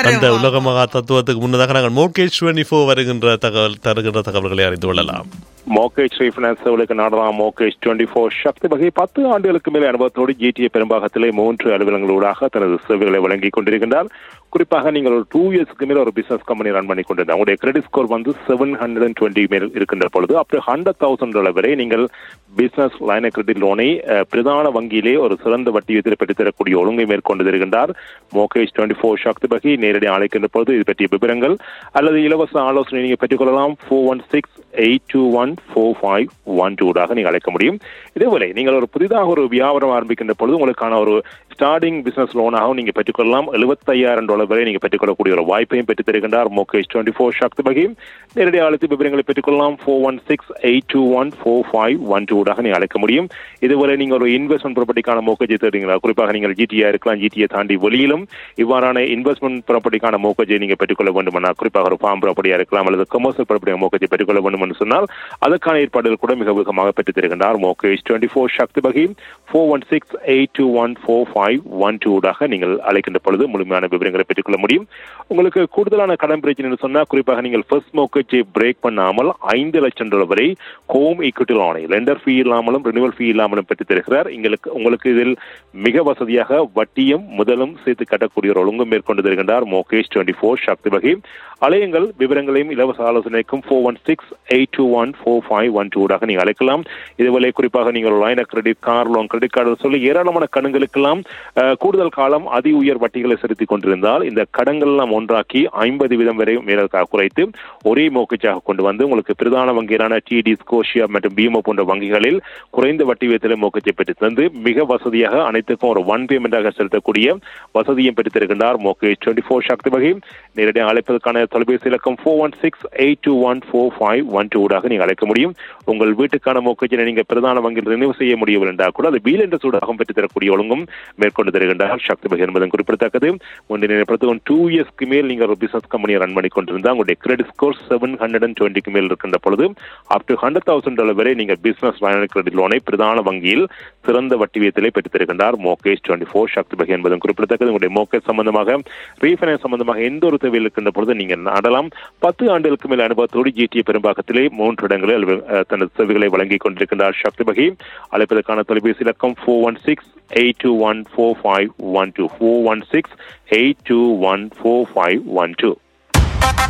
அந்த ஆமா. உலக மகா தத்துவத்துக்கு முன்னதாக நாங்கள் மோகேஷ் டுவெண்ட்டி ஃபோர் வருகின்ற தகவல் தருகின்ற தகவல்களை அறிந்து கொள்ளலாம் மோகேஜ் ரீஃபினான்ஸ் சேவலுக்கு நாடலாம் மோகேஜ் டுவெண்ட்டி ஃபோர் சக்தி வகை பத்து ஆண்டுகளுக்கு மேல் அனுபவத்தோடு ஜிடிஏ பெரும்பாகத்திலே மூன்று அலுவலங்களூடாக தனது சேவைகளை வழங்கிக் கொண்டிருக்கின்றார் குறிப்பாக நீங்கள் ஒரு டூ இயர்ஸ்க்கு மேல் ஒரு பிசினஸ் கம்பெனி ரன் பண்ணி கொண்டிருந்தார் உங்களுடைய கிரெடிட் ஸ்கோர் வந்து செவன் ஹண்ட்ரட் அண்ட் டுவெண்ட்டி மேல் இருக்கின்ற பொழுது up to hundred thousand dollar வரை நீங்கள் பிசினஸ் லைன் கிரெடிட் லோனை அஹ், பிரதான வங்கியிலே ஒரு சிறந்த வட்டி விகிதத்தில் பெற்றுத்தரக்கூடிய ஒழுங்கை மேற்கொண்டு வருகின்றார் மோகேஜ் டுவெண்ட்டி ஃபோர் சக்தி வகை நேரடி அழைக்கின்ற பொழுது இது பற்றிய விவரங்கள் அல்லது இலவச ஆலோசனை நீங்கள் பெற்றுக்கொள்ளலாம் four one six eight two one four five one டூடாக நீங்கள் அழைக்க முடியும் இதேபோல நீங்கள் ஒரு புதிதாக ஒரு வியாபாரம் ஆரம்பிக்கின்ற பொழுது உங்களுக்கான ஒரு ஸ்டார்டிங் பிசினஸ் லோனாகவும் நீங்கள் பெற்றுக்கொள்ளலாம் எழுபத்தையாயிரம் டாலர் வரை நீங்கள் பெற்றுக்கொள்ளக்கூடிய ஒரு வாய்ப்பையும் பெற்றுத் தருகின்றார் மோகேஷ் டுவெண்ட்டி ஃபோர் சக்தி வகையும் நேரடி அழைத்து விவரங்களை பெற்றுக்கொள்ளலாம் four one six eight two one four five one டூடாக நீங்கள் அழைக்க முடியும் இதுவரை நீங்கள் ஒரு இன்வெஸ்ட்மெண்ட் ப்ராப்பர்ட்டிக்கான மோக்கஜை தேடுறீங்களா குறிப்பாக நீங்கள் ஜிடிஆ இருக்கலாம் ஜிடிஏ தாண்டி வெளியிலும் இவ்வாறான இன்வெஸ்ட்மெண்ட் ப்ராப்பர்ட்டிக்கான மோக்கஜை நீங்கள் பெற்றுக்கொள்ள வேண்டுமானால் குறிப்பாக ஒரு ஃபார்ம் ப்ராப்பர்ட்டியா இருக்கலாம் அல்லது கமர்ஷியல் ப்ராப்பர்ட்டி மோக்கஜை பெற்றுக்கொள்ள வேண்டும் என்று சொன்னால் அதற்கான ஏற்பாடுகள் கூட மிக வேகமாக பெற்றுத் தருகின்றார் மோகேஷ் டுவெண்ட்டி ஃபோர் சக்தி வகை four one six eight two one four five one டூடாக நீங்கள் அழைக்கின்ற பொழுது முழுமையான விவரங்களை பெற்றுக்கொள்ள முடியும் உங்களுக்கு கூடுதலான கடன் பிரச்சனை சொன்னால் குறிப்பாக நீங்கள் ஃபர்ஸ்ட் மோக்கஜை பிரேக் பண்ணாமல் ஐந்து லட்சம் டாலர் வரை ஹோம் ஈக்விட்டி லோனை லெண்டர் ஃபீ இல்லாமலும் ரினிவல் ஃபீ இல்லாமலும் பெற்றுத் தருகிறார் எங்களுக்கு உங்களுக்கு இதில் மிக வசதியாக வட்டியும் முதலும் சேர்த்து கட்டக்கூடிய ஒரு ஒழுங்கும் மேற்கொண்டு தருகின்றார் மோகேஷ் டுவெண்ட்டி ஃபோர் சக்தி வகை அலையுங்கள் விவரங்களையும் இலவச ஆலோசனைக்கும் four one six eight two one four five one டூடாக நீங்கள் அழைக்கலாம் இதுவரை குறிப்பாக நீங்கள் line credit car loan credit card சொல்லி ஏராளமான கடன்களுக்கெல்லாம் அஹ், கூடுதல் காலம் அதி உயர் வட்டிகளை செலுத்திக் கொண்டிருந்தால் இந்த கடன்கள் எல்லாம் ஒன்றாக்கி ஐம்பது வீதம் வரை மேலதாக குறைத்து ஒரே மோக்கச்சாக கொண்டு வந்து உங்களுக்கு பிரதான வங்கிகளான டிடி ஸ்கோஷியா மற்றும் பீமோ போன்ற வங்கிகளில் குறைந்த வட்டி வீதத்தில் மோக்கச்சை பெற்று தந்து மிக வசதியாக அனைத்துக்கும் ஒரு ஒன் பேமெண்டாக செலுத்தக்கூடிய வசதியும் பெற்று தருகின்றார் மோகேஷ் டுவெண்ட்டி ஃபோர் சக்தி வகை நேரடியாக அழைப்பதற்கான தொலைபேசி இலக்கம் four one six eight two one four five one டூடாக நீங்கள் அழைக்க முடியும் உங்கள் வீட்டுக்கான மோக்கச்சினை நீங்கள் பிரதான வங்கியில் ரினிவ் செய்ய முடியவில்லை என்றால் கூட அது வீல் என்ற சூடாகவும் பெற்று தரக்கூடிய ஒழுங்கும் மேற்கொண்டு தருகின்றார் சக்தி வகை என்பதும் குறிப்பிடத்தக்கது ஒன்றை நினைப்படுத்த டூ இயர்ஸ்க்கு மேல் நீங்கள் ஒரு பிசினஸ் கம்பெனியை ரன் பண்ணி கொண்டிருந்தால் உங்களுடைய credit score seven hundred and டுவெண்ட்டிக்கு மேல் இருக்கின்ற பொழுது up to hundred thousand dollar வரை நீங்கள் பிசினஸ் கிரெடிட் லோனை பிரதான வங்கியில் சிறந்த வட்டி வீதத்திலே பெற்றுத் தருகின்றார் மோகேஷ் டுவெண்ட்டி ஃபோர் சக்தி வகை என்பதும் குறிப்பிடத்தக்கது உங்களுடைய மோகேஷ் சம்பந்தமாக ரீஃபைனான்ஸ் சம்பந்தமாக எந்த ஒரு தேவையில் இருக்கின்ற பொழுது நீங்கள் நாடலாம் பத்து ஆண்டுகளுக்கு மேல் அனுபவத்தோடு ஜிடிஏ பெரும்பாக்கத்திலே மூன்று இடங்களில் அலுவ- அஹ், தனது சேவைகளை வழங்கிக் கொண்டிருக்கின்றார் சக்தி வகை அழைப்பதற்கான தொலைபேசி இலக்கம் four one six eight two one four five one two four one six eight two one four five one two